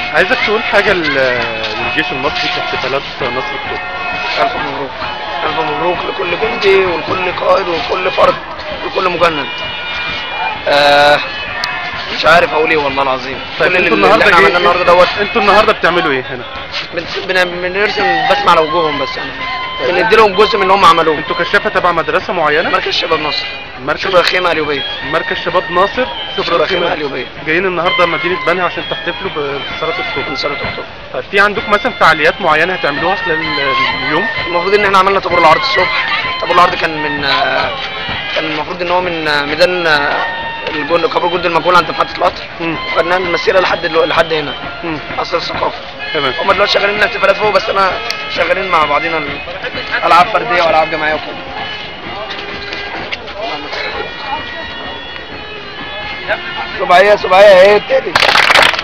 عايزك تقول حاجه لل- للجيش المصري في احتفالات نصر اكتوبر ألف مبروك ألف مبروك لكل جندي ولكل قائد ولكل فرد ولكل مجند آه مش عارف اقول ايه والله العظيم طيب كل اللي, انتوا اللي النهارده احنا عملناه جاي- النهارده دوت انتوا النهارده بتعملوا ايه هنا؟ بنس- بن- بنرسم بسمع على وجوههم بس يعني بندي لهم جزء من اللي هم عملوه انتوا كشافه تبع مدرسه معينه؟ مركز شباب نصر مركز شبرا الخيمه اليوبيه مركز شباب ناصر شبرا شبرا الخيمه الخيمه اليوبيه جايين النهارده مدينه بنها عشان تحتفلوا بانتصارات اكتوبر من سنه اكتوبر طيب في عندكم مثلا فعاليات معينه هتعملوها خلال اليوم؟ المفروض ان احنا عملنا طابور العرض الصبح طابور العرض كان من آه، كان المفروض ان هو من آه، ميدان آه، الجند قبر جند المجهول عند محطه القطر مم. وخدنا المسيره لحد دلو... لحد هنا مم. قصر الثقافه تمام هم دلوقتي شغالين احتفالات فوق بس انا شغالين مع بعضينا ال- العاب فرديه والعاب جماعيه وكده سبعيه سبعيه ايه التاني